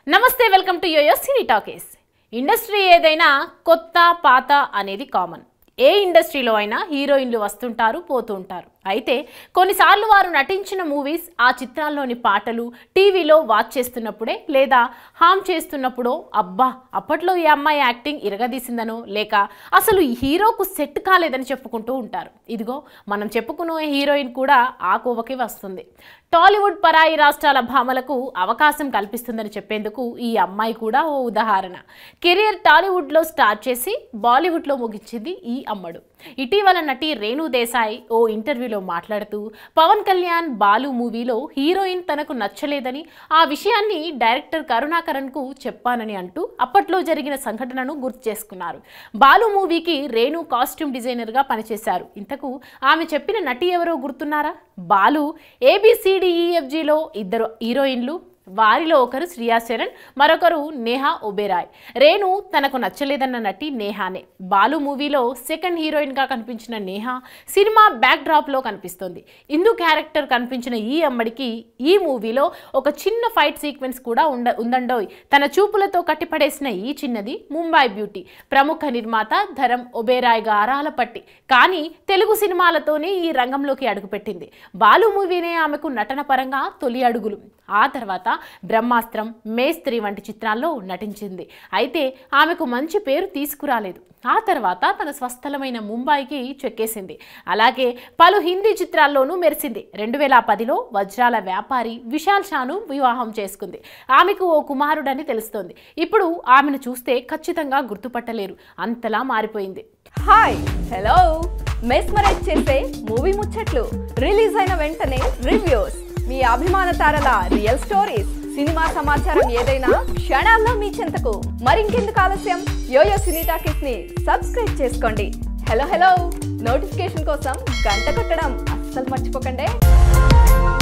నమస్తే welcome to YoYo cine talkies industry ఏదైనా కొత్త పాత అనేది కామన్ ఏ ఇండస్ట్రీలో అయినా హీరోయిన్లు వస్తుంటారు పోతూ ఉంటారు అయితే కొన్నిసార్లు వారు నటించిన మూవీస్ ఆ చిత్రాల్లోని పాటలు టీవీలో వాచ్ చేస్తున్నప్పుడే లేదా హామ్ చేస్తున్నప్పుడో అబ్బా అప్పట్లో ఈ అమ్మాయి యాక్టింగ్ ఇరగదీసిందనో లేక అసలు ఈ హీరోకు సెట్ కాలేదని చెప్పుకుంటూ ఉంటారు ఇదిగో మనం చెప్పుకునే హీరోయిన్ కూడా ఆ కోవకి వస్తుంది టాలీవుడ్ పరాయి రాష్ట్రాల భామలకు అవకాశం కల్పిస్తుందని చెప్పేందుకు ఈ అమ్మాయి కూడా ఓ ఉదాహరణ కెరియర్ టాలీవుడ్లో స్టార్ట్ చేసి బాలీవుడ్లో ముగించింది ఈ అమ్మడు ఇటీవల నటి రేణు దేశాయ్ ఓ ఇంటర్వ్యూలో మాట్లాడుతూ పవన్ కళ్యాణ్ బాలు మూవీలో హీరోయిన్ తనకు నచ్చలేదని ఆ విషయాన్ని డైరెక్టర్ కరుణాకరణ్కు చెప్పానని అంటూ అప్పట్లో జరిగిన సంఘటనను గుర్తు చేసుకున్నారు బాలు మూవీకి రేణు కాస్ట్యూమ్ డిజైనర్గా పనిచేశారు ఇంతకు ఆమె చెప్పిన నటి ఎవరో గుర్తున్నారా బాలు ఏబిసిడిఈఎఫ్జిలో ఇద్దరు హీరోయిన్లు వారిలో ఒకరు శ్రియా శరణ్ మరొకరు నేహా ఒబెరాయ్ రేణు తనకు నచ్చలేదన్న నటి నేహానే బాలు మూవీలో సెకండ్ హీరోయిన్గా కనిపించిన నేహా సినిమా బ్యాక్ డ్రాప్లో కనిపిస్తుంది ఇందు క్యారెక్టర్ కనిపించిన ఈ అమ్మడికి ఈ మూవీలో ఒక చిన్న ఫైట్ సీక్వెన్స్ కూడా ఉండ ఉందండోయ్ తన చూపులతో కట్టిపడేసిన ఈ చిన్నది ముంబై బ్యూటీ ప్రముఖ నిర్మాత ధరం ఒబేరాయ్ గారాల పట్టి కానీ తెలుగు సినిమాలతోనే ఈ రంగంలోకి అడుగుపెట్టింది బాలు మూవీనే ఆమెకు నటన పరంగా తొలి అడుగులు ఆ తర్వాత బ్రహ్మాస్త్రం మేస్త్రి వంటి చిత్రాల్లో నటించింది అయితే ఆమెకు మంచి పేరు తీసుకురాలేదు ఆ తర్వాత తన స్వస్థలమైన ముంబైకి చెక్కేసింది అలాగే పలు హిందీ చిత్రాల్లోనూ మెరిసింది రెండు వేల పదిలో వజ్రాల వ్యాపారి విశాల్ షాను వివాహం చేసుకుంది ఆమెకు ఓ కుమారుడని తెలుస్తోంది ఇప్పుడు ఆమెను చూస్తే ఖచ్చితంగా గుర్తుపట్టలేరు అంతలా మారిపోయింది హాయ్ హలో మెస్మరైజ్ చేసే మూవీ ముచ్చట్లు రిలీజ్ అయిన వెంటనే రివ్యూస్ మీ అభిమాన తారల రియల్ స్టోరీస్ సినిమా సమాచారం ఏదైనా క్షణాల్లో మీ చెంతకు మరింకెందుకు ఆలస్యం యోయో సినీ టాకీస్ ని సబ్స్క్రైబ్ చేసుకోండి హలో హలో నోటిఫికేషన్ కోసం గంట కొట్టడం అస్సలు మర్చిపోకండి